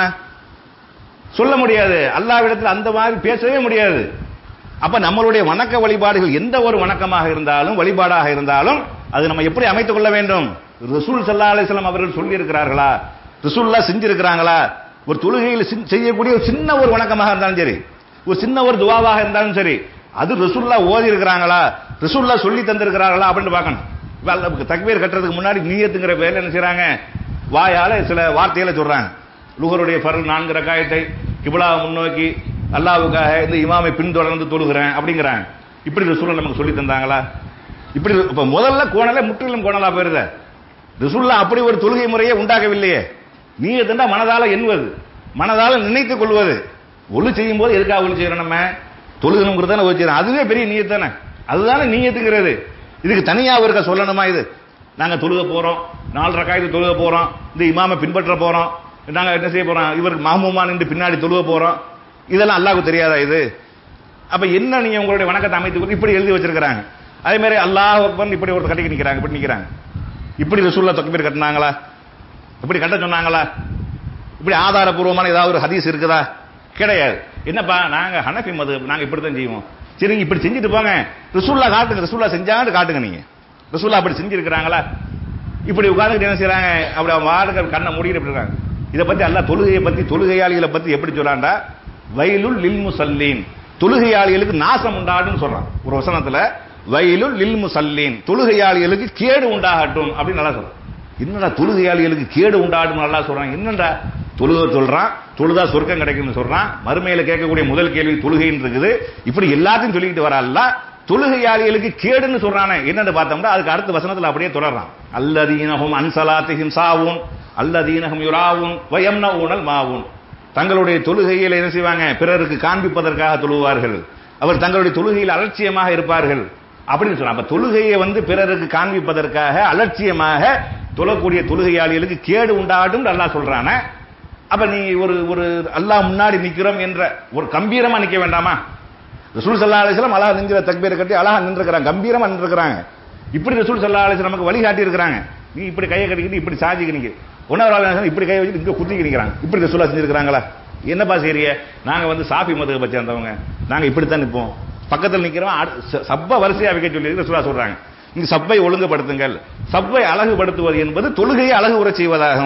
சொல்ல முடியாது அல்லாவிடத்தில் அந்த மாதிரி பேசவே முடியாது அப்ப நம்மளுடைய வணக்க வழிபாடுகள் எந்த ஒரு வணக்கமாக இருந்தாலும் வழிபாடாக இருந்தாலும் அது நம்ம எப்படி அமைத்துக் கொள்ள வேண்டும் ரசூல் சல்லா அலிஸ்லாம் அவர்கள் சொல்லி இருக்கிறார்களா ரசூல்லா செஞ்சிருக்கிறாங்களா ஒரு தொழுகையில் சின்- செய்யக்கூடிய ஒரு சின்ன ஒரு வணக்கமாக இருந்தாலும் சரி ஒரு சின்ன ஒரு துவாவாக இருந்தாலும் சரி அது ரசூல்லா ஓதி இருக்கிறாங்களா ரசூல்லா சொல்லி தந்திருக்கிறார்களா அப்படின்னு பார்க்கணும் இப்ப அல்ல- தக்பீர் கட்டுறதுக்கு முன்னாடி நீயத்துங்கிற பேர்ல என்ன செய்றாங்க வாயால சில வார்த்தைகளை சொல்றாங்க லுகருடைய பரல் நான்கு ரக்காயத்தை கிபிலா முன்னோக்கி அல்லாவுக்காக இந்த இமாமை பின்தொடர்ந்து தொழுகிறேன் அப்படிங்கிறாங்க இப்படி ரசூல்லா நமக்கு சொல்லி தந்தாங்களா இப்படி இப்ப முதல்ல கோணல முற்றிலும் கோணலா போயிருத ரசூல்லா அப்படி ஒரு தொழுகை முறையை உண்டாக்கவில்லையே நீ எதுண்டா மனதால எண்ணுவது மனதால நினைத்துக் கொள்வது ஒளி செய்யும் போது எதுக்காக ஒளி செய்யறோம் நம்ம தொழுகணுங்கிறது தானே ஒளி செய்யறோம் அதுவே பெரிய நீயத் தானே அதுதானே நீயத்துங்கிறது இதுக்கு தனியா இருக்க சொல்லணுமா இது நாங்க தொழுக போறோம் நாலு ரக்காயத்து தொழுக போறோம் இந்த இமாமை பின்பற்ற போறோம் நாங்க என்ன செய்ய போறோம் இவர் மாமூமா நின்று பின்னாடி தொழுக போறோம் இதெல்லாம் அல்லாஹ்வுக்கு தெரியாதா இது அப்ப என்ன நீங்க உங்களுடைய வணக்கத்தை அமைத்து இப்படி எழுதி வச்சிருக்காங்க அதே மாதிரி அல்லாஹ் அக்பர்னு இப்படி ஒரு கட்டிக்கு நிக்கிறாங்க இப்படி நிக்கிறாங்க இப்படி ரசூல்லா தக்பீர் கட்டினாங்களா இப்படி கட்ட சொன்னாங்களா இப்படி ஆதாரபூர்வமான ஏதாவது ஒரு ஹதீஸ் இருக்குதா கிடையாது என்னப்பா நாங்க ஹனஃபி மது நாங்க இப்படி தான் செய்வோம் சரி நீங்க இப்படி செஞ்சுட்டு போங்க ரசூல்லா காட்டுங்க ரசூல்லா செஞ்சாங்கன்னு காட்டுங்க நீங்க ரசூல்லா அப்படி செஞ்சிருக்கிறாங்களா இப்படி உட்கார்ந்துட்டு என்ன செய்றாங்க அப்படி அவங்க வாடுகள் கண்ணை மூடிட்டு இப்படி இருக்காங்க இதை பத்தி அல்லாஹ் தொழுகையை பத்தி தொழுகையாளிகளை பத்தி எப்படி சொல்றான்டா வயலுல் லில் முசல்லீன் தொழுகையாளிகளுக்கு நாசம் உண்டாடுன்னு சொல்றான் ஒரு வசனத்துல வயலுல் லில் முசல்லீன் தொழுகையாளிகளுக்கு கேடு உண்டாகட்டும் அப்படின்னு நல்லா சொல்றான் என்னடா தொழுகையாளிகளுக்கு கேடு உண்டாடும் நல்லா சொல்றான் என்னடா தொழுக சொல்றான் தொழுதா சொர்க்கம் கிடைக்கும்னு சொல்றான் மறுமையில கேட்கக்கூடிய முதல் கேள்வி தொழுகைன்னு இருக்குது இப்படி எல்லாத்தையும் சொல்லிக்கிட்டு வரல தொழுகையாளிகளுக்கு கேடுன்னு சொல்றானே என்னன்னு பார்த்தோம்னா அதுக்கு அடுத்த வசனத்துல அப்படியே தொடர்றான் அல்லதீனஹும் அன்சலாத்திஹிம் சாவும் அல்லதீனஹும் யுராவும் வயம்ன ஊனல் மாவும் தங்களுடைய தொழுகையில் என்ன செய்வாங்க பிறருக்கு காண்பிப்பதற்காக தொழுவார்கள் அவர் தங்களுடைய தொழுகையில் அலட்சியமாக இருப்பார்கள் அப்படின்னு சொன்னா அப்ப தொழுகையை வந்து பிறருக்கு காண்பிப்பதற்காக அலட்சியமாக தொழக்கூடிய தொழுகையாளிகளுக்கு கேடு உண்டாடும் அல்லாஹ் சொல்றானே அப்ப நீ ஒரு ஒரு அல்லாஹ் முன்னாடி நிக்கிறோம் என்ற ஒரு கம்பீரமா நிக்க வேண்டாமா ரசூல் சல்லா அலிஸ்லாம் அழகா நெஞ்சில தக்பீரை கட்டி அழகா நின்றுக்கிறாங்க கம்பீரமா நின்றுக்கிறாங்க இப்படி ரசூல் சல்லா அலிஸ்லாம் நமக்கு வழிகாட்டி இருக்கிறாங்க நீ இப்படி கையை கட்டிக்கிட்டு இப்படி சாஞ்சிக்கு நிக்க ஒன்னாவது ஆள் இப்படி கையை வச்சு இங்க குத்திக்கு நிக்கிறாங்க இப்படி ரசூலா செஞ்சிருக்கிறாங்களா என்னப்பா செய்றிய நாங்க வந்து சாஃபி மதுவை பத்தி வந்தவங்க நாங்க இப்படித்தான் நிப்போம் பக்கத்தில் நிக்கிறோம் அடு- ச- சப்ப வரிசையா வைக்க சொல்லி ரசூலா சொல்றாங்க இங்க சப்பை ஒழுங்குபடுத்துங்கள் சப்பை அழகுபடுத்துவது என்பது தொழுகையை அழகு உறச் செய்வதாகும்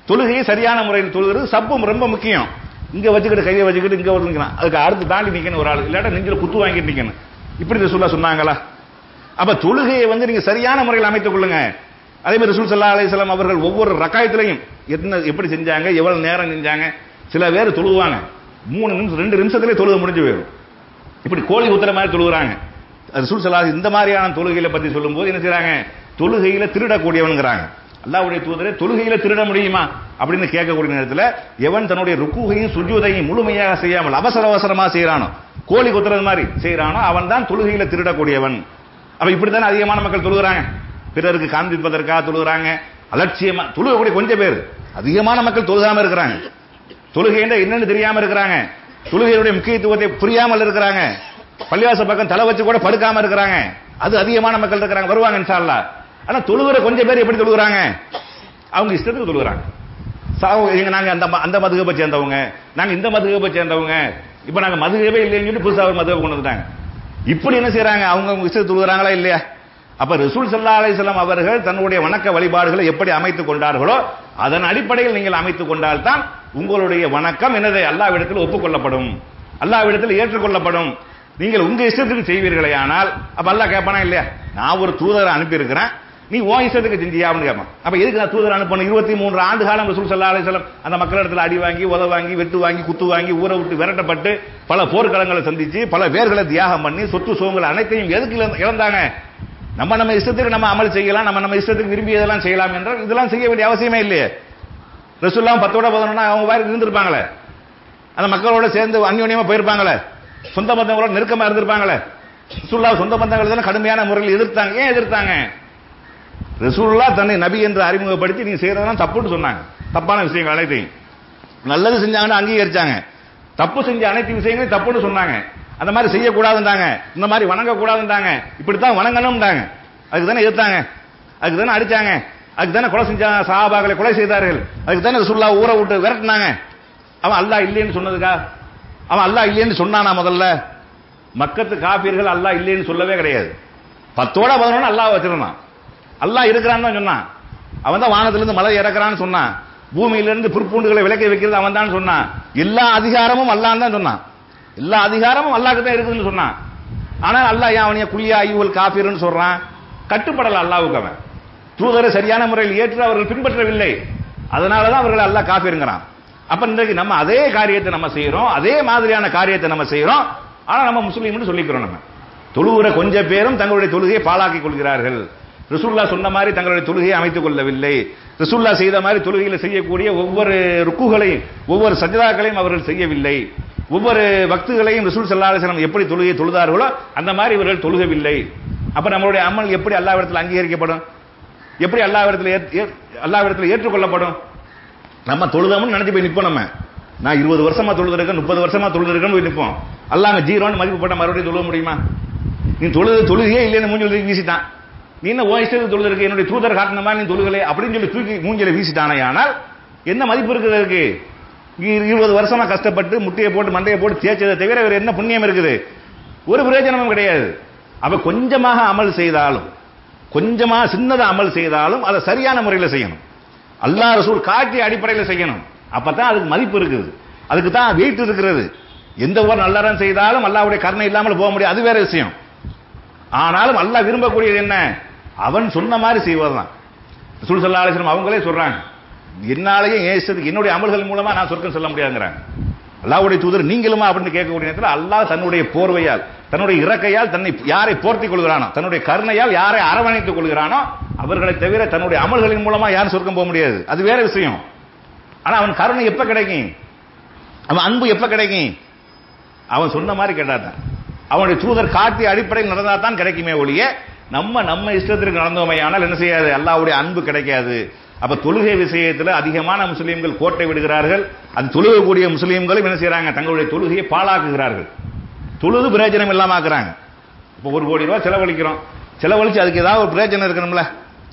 தொழுகையை சரியான முறையில் தொழுகிறது சப்பும் ரொம்ப முக்கியம் இங்க வச்சுக்கிட்டு கையை வச்சுக்கிட்டு இங்க வந்து நிக்கணும் அதுக்கு அடுத்து தாண்டி நிக்கணும் ஒரு ஆள் இல்லாட்டா நெஞ்சில குத்து வாங்கிட்டு நிக்கணும் இப்படி சொல்ல சொன்னாங்களா அப்ப தொழுகையை வந்து நீங்க சரியான முறையில் அமைத்துக் கொள்ளுங்க அதே மாதிரி ரசூல் சல்லா அலிஸ்லாம் அவர்கள் ஒவ்வொரு ரக்காயத்திலையும் என்ன எப்படி செஞ்சாங்க எவ்வளவு நேரம் செஞ்சாங்க சில பேர் தொழுவாங்க மூணு நிமிஷம் ரெண்டு நிமிஷத்திலே தொழுக முடிஞ்சு போயிடும் இப்படி கோழி ஊத்துற மாதிரி தொழுகிறாங்க ரசூல் சல்லா இந்த மாதிரியான தொழுகையில பத்தி சொல்லும்போது என்ன செய்றாங்க தொழுகையில திருடக்கூடியவனுங்கிறாங்க அல்லாவுடைய தூதரே தொழுகையில திருட முடியுமா அப்படின்னு கேட்கக்கூடிய நேரத்தில் எவன் தன்னுடைய ருக்குகையும் சுஜூதையும் முழுமையாக செய்யாமல் அவசர அவசரமா செய்யறானோ கோழி குத்துறது மாதிரி செய்யறானோ அவன் தான் தொழுகையில திருடக்கூடியவன் அப்ப இப்படித்தானே அதிகமான மக்கள் தொழுகிறாங்க பிறருக்கு காண்பிப்பதற்காக தொழுகிறாங்க அலட்சியமா தொழுகக்கூடிய கொஞ்சம் பேர் அதிகமான மக்கள் தொழுகாம இருக்கிறாங்க தொழுகை என்னன்னு தெரியாம இருக்கிறாங்க தொழுகையுடைய முக்கியத்துவத்தை புரியாமல் இருக்கிறாங்க பள்ளிவாசல் பக்கம் தலை வச்சு கூட படுக்காம இருக்கிறாங்க அது அதிகமான மக்கள் இருக்கிறாங்க வருவாங்க இன்ஷா அல்லாஹ் ஆனா தொழுகிற கொஞ்சம் பேர் எப்படி தொழுகிறாங்க அவங்க இஷ்டத்துக்கு தொழுகிறாங்க சாவு எங்க நாங்க அந்த ம- அந்த மதுகப்பை சேர்ந்தவங்க நாங்க இந்த மதுகப்பை சேர்ந்தவங்க இப்ப நாங்க மதுகவே இல்லைன்னு சொல்லிட்டு புதுசா ஒரு மதுகை கொண்டு வந்துட்டாங்க இப்படி என்ன செய்றாங்க அவங்க அவங்க இஷ்டத்துக்கு தொழுகிறாங்களா இல்லையா அப்ப ரசூல் ஸல்லல்லாஹு அலைஹி வஸல்லம் அவர்கள் தன்னுடைய வணக்க வழிபாடுகளை எப்படி அமைத்துக் கொண்டார்களோ அதன் அடிப்படையில் நீங்கள் அமைத்துக் கொண்டால்தான் உங்களுடைய வணக்கம் என்னது அல்லாவிடத்தில் ஒப்புக்கொள்ளப்படும் அல்லாவிடத்தில் ஏற்றுக்கொள்ளப்படும் நீங்கள் உங்க இஷ்டத்துக்கு செய்வீர்களே ஆனால் அப்ப அல்லாஹ் கேட்பானா இல்லையா நான் ஒரு தூதரை அனுப்பி இருக்கிறேன் நீ உன் இஷ்டத்துக்கு செஞ்சியா அப்படின்னு கேட்பான் அப்ப எதுக்கு நான் தூதர் அனுப்பணும் இருபத்தி மூன்று ஆண்டு காலம் ரசூல் ஸல்லல்லாஹு அலைஹி வஸல்லம் அந்த மக்களிடத்துல அடி வாங்கி உத வாங்கி வெட்டு வாங்கி குத்து வாங்கி ஊரை விட்டு விரட்டப்பட்டு பல போர்க்களங்களை சந்திச்சு பல பேர்களை தியாகம் பண்ணி சொத்து சுகங்கள் அனைத்தையும் எதுக்கு இழந்த- இழந்தாங்க நம்ம நம்ம இஷ்டத்துக்கு நம்ம அமல் செய்யலாம் நம்ம நம்ம இஷ்டத்துக்கு விரும்பியதெல்லாம் செய்யலாம் என்றால் இதெல்லாம் செய்ய வேண்டிய அவசியமே இல்லையே ரசூல்லாம் பத்தோட பதினொன்னா அவங்க மாதிரி இருந்திருப்பாங்களே அந்த மக்களோட சேர்ந்து அந்யோன்யமா போயிருப்பாங்களே சொந்த பந்தங்களோட நெருக்கமா இருந்திருப்பாங்களே ரசூல்லா சொந்த பந்தங்கள் தானே கடுமையான முறையில் எதிர்த்தாங்க ஏன் எதிர்த்தாங்க ரசூல்லா தன்னை நபி என்று அறிமுகப்படுத்தி நீங்க செய்யறதெல்லாம் தப்புன்னு சொன்னாங்க தப்பான விஷயங்கள் அனைத்தையும் நல்லது செஞ்சாங்கன்னு அங்கீகரிச்சாங்க தப்பு செஞ்ச அனைத்து விஷயங்களையும் தப்புன்னு சொன்னாங்க அந்த மாதிரி செய்யக்கூடாதுன்றாங்க இந்த மாதிரி வணங்கக்கூடாதுன்றாங்க இப்படித்தான் வணங்கணும்ன்றாங்க அதுக்கு தானே எதிர்த்தாங்க அதுக்கு தானே அடிச்சாங்க அதுக்கு தானே கொலை செஞ்சாங்க சஹாபாக்களை கொலை செய்தார்கள் அதுக்கு தானே ரசூல்லா ஊரை விட்டு விரட்டினாங்க அவன் அல்லாஹ் இல்லைன்னு சொன்னதுக்கா அவன் அல்லாஹ் இல்லைன்னு சொன்னானா முதல்ல மக்கத்து காப்பீர்கள் அல்லாஹ் இல்லைன்னு சொல்லவே கிடையாது பத்தோட பதினொன்று அல்லாஹ் வச்சிருந்தான் அல்லாஹ் இருக்கிறான்னு தான் சொன்னான் அவன் தான் வானத்திலிருந்து மலை இறக்குறான்னு சொன்னான் பூமியிலிருந்து புற்பூண்டுகளை விலக்கி வைக்கிறது அவன் தான் சொன்னான் எல்லா அதிகாரமும் அல்லாஹ் தான் சொன்னான் எல்லா அதிகாரமும் அல்லாஹ்க்கு தான் இருக்குதுன்னு சொன்னான் ஆனால் அல்லாஹ் ஏன் அவனைய குளியா ஐயுவல் காப்பீர்னு சொல்றான் கட்டுப்படல அல்லாஹ்வுக்கு அவன் தூதரை சரியான முறையில் ஏற்று அவர்கள் பின்பற்றவில்லை அதனால தான் அவர்கள் அல்லாஹ் காப்பீருங்கிறான் அப்ப இன்றைக்கு நம்ம அதே காரியத்தை நம்ம செய்யறோம் அதே மாதிரியான காரியத்தை நம்ம செய்யறோம் ஆனா நம்ம முஸ்லீம்னு சொல்லிக்கிறோம் நம்ம தொழுகிற கொஞ்சம் பேரும் தங்களுடைய தொழுகையை பாழாக்கிக் கொள்கிறார்கள் ரசூல்லா சொன்ன மாதிரி தங்களுடைய தொழுகையை அமைத்துக் கொள்ளவில்லை ரசூல்லா செய்த மாதிரி தொழுகையில செய்யக்கூடிய ஒவ்வொரு ருக்குகளையும் ஒவ்வொரு சஜதாக்களையும் அவர்கள் செய்யவில்லை ஒவ்வொரு பக்துகளையும் ரசூல் ஸல்லல்லாஹு அலைஹி வஸல்லம் எப்படி தொழுகையை தொழுதார்களோ அந்த மாதிரி இவர்கள் தொழுகவில்லை அப்ப நம்மளுடைய அமல் எப்படி அல்லாஹ்விடத்தில் அங்கீகரிக்கப்படும் எப்படி அல்லாஹ்விடத்தில் ஏற்- ஏற்- அல்லாஹ்விடத்தில் ஏற்றுக்கொள்ளப்படும் நம்ம தொழுதோம்னு நினைச்சு போய் நிப்போம் நம்ம நான் இருபது வருஷமா தொழுதுருக்கேன் முப்பது வருஷமா தொழுதுருக்கேன்னு போய் நிப்போம் அல்லாஹ் அங்க ஜீரோன்னு மதிப்பு போட்ட மறுபடியும் தொழுக முடியுமா நீ தொழுது தொழுகையே இல்லைன்னு மூஞ்சில தூக்கி வீசிட்டான் நீ என்ன உன் இஷ்டத்துக்கு தொழுதுருக்கு என்னுடைய தூதர் காட்டின மாதிரி நீ தொழுகலை அப்படின்னு சொல்லி தூக்கி மூஞ்சில வீசிட்டானே ஆனால் என்ன மதிப்பு இருக்குது அதுக்கு இ- இருபது வருஷமா கஷ்டப்பட்டு முட்டையை போட்டு மண்டையை போட்டு தேய்ச்சதை தவிர வேற என்ன புண்ணியம் இருக்குது ஒரு பிரயோஜனமும் கிடையாது அவ கொஞ்சமாக அமல் செய்தாலும் கொஞ்சமா சின்னதா அமல் செய்தாலும் அதை சரியான முறையில் செய்யணும் அல்லாஹ் ரசூல் காட்டிய அடிப்படையில் செய்யணும் அப்பதான் அதுக்கு மதிப்பு இருக்குது அதுக்கு தான் வெயிட் இருக்கிறது எந்த ஒரு நல்லறம் செய்தாலும் அல்லாஹ்வுடைய கருணை இல்லாமல் போக முடியாது அது வேற விஷயம் ஆனாலும் அல்லாஹ் விரும்பக்கூடியது என்ன அவன் சொன்ன மாதிரி செய்வதுதான் ரசூல் ஸல்லல்லாஹு அலைஹி வஸல்லம் அவங்களே சொல்றாங்க என்னாலேயே என் இஷ்டத்துக்கு என்னுடைய அமல்கள் மூலமா நான் சொர்க்கம் செல்ல முடியாதுங்கிறாங்க அல்லாஹ்வுடைய தூதர் நீங்களுமா அப்படின்னு கேட்கக்கூடிய நேரத்தில் அல்லாஹ் தன்னுடைய போர்வையால் தன்னுடைய இறக்கையால் தன்னை யாரை போர்த்திக் கொள்கிறானோ தன்னுடைய கருணையால் யாரை அரவணைத்துக் கொள்கிறானோ அவர்களை தவிர தன்னுடைய அமல்களின் மூலமா யாரும் சொர்க்கம் போக முடியாது அது வேற விஷயம் ஆனா அவன் கருணை எப்ப கிடைக்கும் அவன் அன்பு எப்ப கிடைக்கும் அவன் சொன்ன மாதிரி கேட்டாதான் அவனுடைய தூதர் காட்டிய அடிப்படையில் நடந்தா தான் கிடைக்குமே ஒழிய நம்ம நம்ம இஷ்டத்திற்கு நடந்தோமே ஆனால் என்ன செய்யாது அல்லாஹ்வுடைய அன்பு கிடைக்காது அப்ப தொழுகை விஷயத்துல அதிகமான முஸ்லீம்கள் கோட்டை விடுகிறார்கள் அது தொழுகக்கூடிய முஸ்லீம்களும் என்ன செய்றாங்க தங்களுடைய தொழுகையை பாழாக்குகிறார்கள் தொழுது பிரயோஜனம் இல்லாம ஆக்குறாங்க இப்போ ஒரு கோடி ரூபாய் செலவழிக்கிறோம் செலவழிச்சு அதுக்கு ஏதாவது ஒரு பிரயோஜனம் இருக்கணும்ல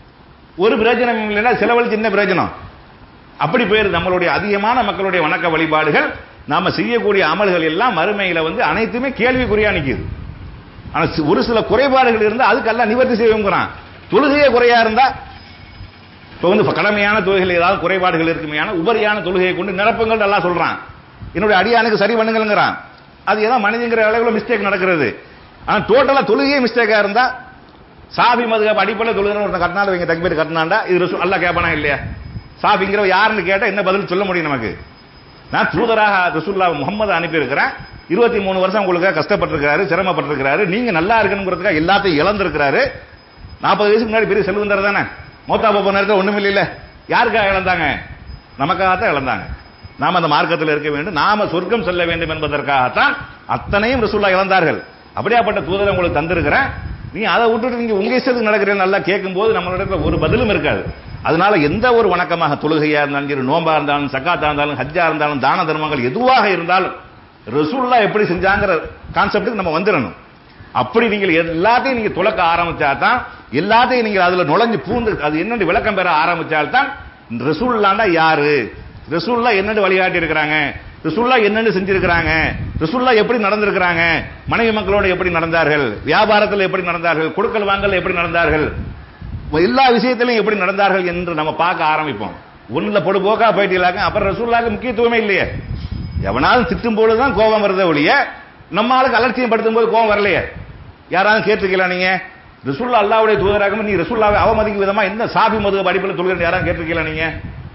ஒரு பிரயோஜனம் இல்லைன்னா செலவழிச்சு என்ன பிரயோஜனம் அப்படி போயிருது நம்மளுடைய அதிகமான மக்களுடைய வணக்க வழிபாடுகள் நாம செய்யக்கூடிய அமல்கள் எல்லாம் மறுமையில வந்து அனைத்துமே கேள்விக்குறியா நிக்குது ஆனா சி- ஒரு சில குறைபாடுகள் இருந்தா அதுக்கெல்லாம் நிவர்த்தி செய்வோங்கிறான் தொழுகையே குறையா இருந்தா இப்போ வந்து கடமையான தொழுகையில் ஏதாவது குறைபாடுகள் இருக்குமையான உபரியான தொழுகையை கொண்டு நிரப்புங்கள் எல்லாம் சொல்றான் என்னுடைய அடியானுக்கு சரி பண்ணுங்கள்ங்கிறான் அது ஏதோ மனிதங்கிற அளவில் மிஸ்டேக் நடக்கிறது ஆனா டோட்டலா தொழுகையே மிஸ்டேக்கா இருந்தா சாபி மதுகப் அடிப்படையில் தொழுகிற ஒருத்தன் கட்டினாலும் இவங்க தக்பீர் கட்டினாண்டா இது ரசூ அல்லாஹ் கேட்பானா இல்லையா சாபிங்கிற யாருன்னு கேட்டா என்ன பதில் சொல்ல முடியும் நமக்கு நான் தூதராக ரசூல்லா முகமது அனுப்பியிருக்கிறேன் இருபத்தி மூணு வருஷம் உங்களுக்கு கஷ்டப்பட்டிருக்கிறாரு சிரமப்பட்டிருக்கிறாரு நீங்க நல்லா இருக்கணுங்கிறதுக்காக எல்லாத்தையும் இழந்திருக்கிறாரு நாற்பது வயசுக்கு முன்னாடி பெரிய செல்வந்தர் தானே மோத்தா போன நேரத்தில் ஒண்ணும் இல்ல யாருக்காக இழந்தாங்க நமக்காகத்தான் இழந்தாங்க நாம அந்த மார்க்கத்தில் இருக்க வேண்டும் நாம சொர்க்கம் செல்ல வேண்டும் என்பதற்காகத்தான் அத்தனையும் ரசூல்லா இழந்தார்கள் அப்படியாப்பட்ட தூதரை உங்களுக்கு தந்திருக்கிறேன் நீ அதை விட்டுட்டு நீங்க உங்க இஷ்டத்துக்கு நடக்கிறேன்னு நல்லா கேட்கும்போது நம்மளிடத்துல ஒரு பதிலும் இருக்காது அதனால எந்த ஒரு வணக்கமாக தொழுகையா இருந்தாலும் சரி நோம்பா இருந்தாலும் சக்காத்தா இருந்தாலும் ஹஜ்ஜா இருந்தாலும் தான தர்மங்கள் எதுவாக இருந்தாலும் ரசூல்லா எப்படி செஞ்சாங்கிற கான்செப்டுக்கு நம்ம வந்துடணும் அப்படி நீங்கள் எல்லாத்தையும் நீங்க துளக்க ஆரம்பிச்சா தான் எல்லாத்தையும் நீங்க அதுல நுழைஞ்சு பூந்து அது என்னென்னு விளக்கம் பெற ஆரம்பிச்சால் தான் ரசூல்லாண்டா யாரு ரசூல்லா என்னென்னு வழிகாட்டி இருக்கிறாங்க ரசூல்லா என்னென்னு செஞ்சிருக்கிறாங்க ரசூல்லா எப்படி நடந்திருக்கிறாங்க மனைவி மக்களோடு எப்படி நடந்தார்கள் வியாபாரத்தில் எப்படி நடந்தார்கள் கொடுக்கல் வாங்கல் எப்படி நடந்தார்கள் எல்லா விஷயத்திலும் எப்படி நடந்தார்கள் என்று நம்ம பார்க்க ஆரம்பிப்போம் ஒண்ணுல பொடு போக்கா போயிட்டீங்களாக்க அப்புறம் ரசூல்லாக்கு முக்கியத்துவமே இல்லையே எவனாவது திட்டும் பொழுதுதான் கோபம் வருதே ஒழிய நம்ம ஆளுக்கு அலட்சியம் படுத்தும் போது கோபம் வரலையே யாராவது கேட்டிருக்கலாம் நீங்க ரசூல்லா அல்லாவுடைய தூதராக நீ ரசூல்லாவை அவமதிக்கும் விதமா என்ன சாபி மது படிப்பில் தொழுகிற யாராவது கேட்டிருக்கலாம் நீங்க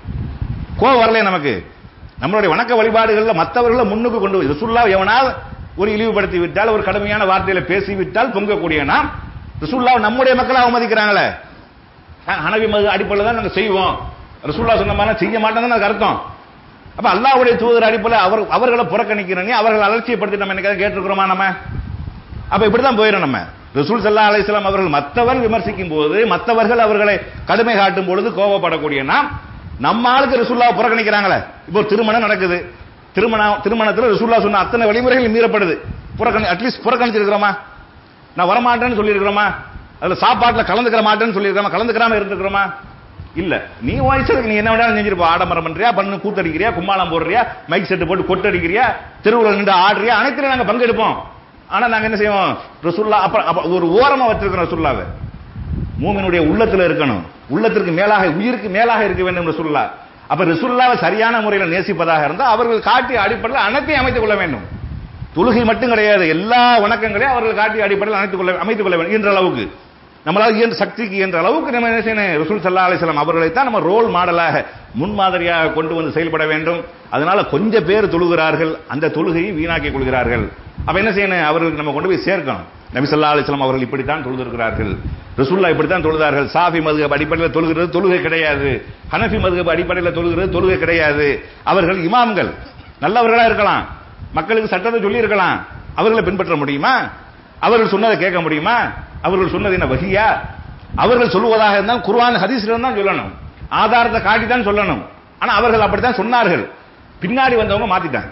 கோபம் வரலையே நமக்கு நம்மளுடைய வணக்க வழிபாடுகள்ல மற்றவர்களை முன்னுக்கு கொண்டு போய் ரசூல்லா எவனால் ஒரு இழிவுபடுத்தி விட்டால் ஒரு கடுமையான வார்த்தையில பேசிவிட்டால் பொங்கக்கூடிய நாம் ரசூல்லாவை நம்முடைய மக்களை அவமதிக்கிறாங்களே ஹனவி மது அடிப்படையில் தான் நாங்க செய்வோம் ரசூல்லா சொன்ன மாதிரி செய்ய மாட்டோம்னு அதுக்கு அர்த்தம் அப்ப அல்லாவுடைய தூதர் அடிப்படையில் அவர் அவர்களை புறக்கணிக்கிறீங்க அவர்கள் அலட்சியப்படுத்தி நம்ம என்னைக்காவது கேட்டிருக்கிறோமா நம்ம அப்ப இப்படிதான் போயிடும் நம்ம ரசூல் சல்லா அலிஸ்லாம் அவர்கள் மற்றவர் விமர்சிக்கும் போது மற்றவர்கள் அவர்களை கடுமை காட்டும் பொழுது கோபப்படக்கூடிய நாம் நம்ம ஆளுக்கு ரசூல்லாவை புறக்கணிக்கிறாங்களே இப்போ ஒரு திருமணம் நடக்குது திருமணம் திருமணத்தில் ரசூல்லா சொன்ன அத்தனை வழிமுறைகள் மீறப்படுது புறக்கணி அட்லீஸ்ட் புறக்கணிச்சிருக்கிறோமா நான் வரமாட்டேன்னு சொல்லியிருக்கிறோமா அதுல சாப்பாட்டுல கலந்துக்கிற மாட்டேன்னு சொல்லியிருக்கிறோமா கலந்துக்கிறாம இருந்துக்கிறோமா இல்ல நீ வயசுக்கு நீ என்ன வேணாலும் செஞ்சிருப்பா ஆடம்பரம் பண்றியா பண்ணு கூத்தடிக்கிறியா கும்மாளம் போடுறியா மைக் செட்டு போட்டு கொட்டடிக்கிறியா தெருவில் நின்று ஆடுறியா அனைத்துலையும் நாங்க பங்கெடுப்போம் ஆனா நாங்க என்ன செய்வோம் ரசுல்லா அப்புறம் அப்ப ஒரு ஓரமா வச்சிருக்கிறோம் ரசுல்லாவை மூமினுடைய உள்ளத்துல இருக்கணும் உள்ளத்திற்கு மேலாக உயிருக்கு மேலாக இருக்க வேண்டும் ரசுல்லா அப்ப ரசுல்லாவை சரியான முறையில் நேசிப்பதாக இருந்தால் அவர்கள் காட்டிய அடிப்படையில் அனைத்தையும் அமைத்துக் கொள்ள வேண்டும் தொழுகை மட்டும் கிடையாது எல்லா வணக்கங்களையும் அவர்கள் காட்டிய அடிப்படையில் அமைத்துக் கொள்ள அமைத்துக் கொள்ள வேண்டும் என்ற அளவுக்கு நம்மளால் இயன்ற சக்திக்கு என்ற அளவுக்கு நம்ம என்ன செய்யணும் ரசூல் சல்லா அலிஸ்லாம் அவர்களை தான் நம்ம ரோல் மாடலாக முன்மாதிரியாக கொண்டு வந்து செயல்பட வேண்டும் அதனால கொஞ்சம் பேர் தொழுகிறார்கள் அந்த தொழுகையை வீணாக்கிக் கொள்கிறார்கள் அப்ப என்ன செய்யணும் அவர்களுக்கு நம்ம கொண்டு போய் சேர்க்கணும் நபி சொல்லா அலிஸ்லாம் அவர்கள் இப்படித்தான் தொழுதிருக்கிறார்கள் ரசூல்லா இப்படித்தான் தொழுதார்கள் சாஃபி மதுகப் அடிப்படையில் தொழுகிறது தொழுகை கிடையாது ஹனஃபி மதுகப் அடிப்படையில் தொழுகிறது தொழுகை கிடையாது அவர்கள் இமாம்கள் நல்லவர்களா இருக்கலாம் மக்களுக்கு சட்டத்தை சொல்லி இருக்கலாம் அவர்களை பின்பற்ற முடியுமா அவர்கள் சொன்னதை கேட்க முடியுமா அவர்கள் சொன்னது என்ன வகியா அவர்கள் சொல்லுவதாக இருந்தால் குர்ஆன் ஹதீஸ்ல தான் சொல்லணும் ஆதாரத்தை காட்டி தான் சொல்லணும் ஆனா அவர்கள் அப்படித்தான் சொன்னார்கள் பின்னாடி வந்தவங்க மாத்திட்டாங்க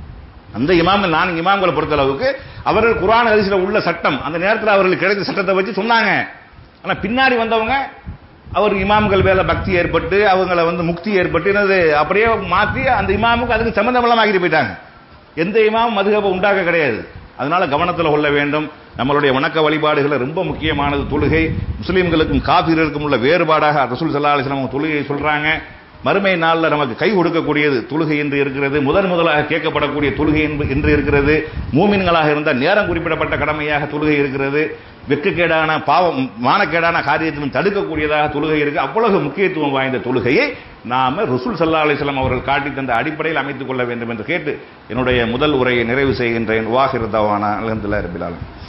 அந்த இமாம்கள் நான் இமாம்களை பொறுத்த அளவுக்கு அவர்கள் குர்ஆன் ஹதீஸ்ல உள்ள சட்டம் அந்த நேரத்தில் அவர்களுக்கு கிடைத்த சட்டத்தை வச்சு சொன்னாங்க ஆனா பின்னாடி வந்தவங்க அவர் இமாம்கள் மேல பக்தி ஏற்பட்டு அவங்கள வந்து முக்தி ஏற்பட்டு என்னது அப்படியே மாத்தி அந்த இமாமுக்கு அதுக்கு சம்பந்தம் இல்லாம ஆகிட்டு போயிட்டாங்க எந்த இமாமும் மதுகபை உண்டாக்க கிடையாது அதனால கவனத்தில் கொள்ள வேண்டும் நம்மளுடைய வணக்க வழிபாடுகள் ரொம்ப முக்கியமானது தொழுகை முஸ்லீம்களுக்கும் காபிர்களுக்கும் உள்ள வேறுபாடாக ரசூல் சல்லா அலிஸ்லாம் தொழுகையை சொல்றாங்க மறுமை நாளில் நமக்கு கை கொடுக்கக்கூடியது தொழுகை என்று இருக்கிறது முதன் முதலாக கேட்கப்படக்கூடிய தொழுகை என்று இருக்கிறது மூமின்களாக இருந்தால் நேரம் குறிப்பிடப்பட்ட கடமையாக தொழுகை இருக்கிறது வெட்கக்கேடான பாவம் மானக்கேடான காரியத்திலும் தடுக்கக்கூடியதாக தொழுகை இருக்கு அவ்வளவு முக்கியத்துவம் வாய்ந்த தொழுகையை நாம ரசூல் சல்லா அலிஸ்லாம் அவர்கள் காட்டி தந்த அடிப்படையில் அமைத்துக் கொள்ள வேண்டும் என்று கேட்டு என்னுடைய முதல் உரையை நிறைவு செய்கின்றேன் வாஹிர் தவானா அலமதுல்லா ரபிலாலும்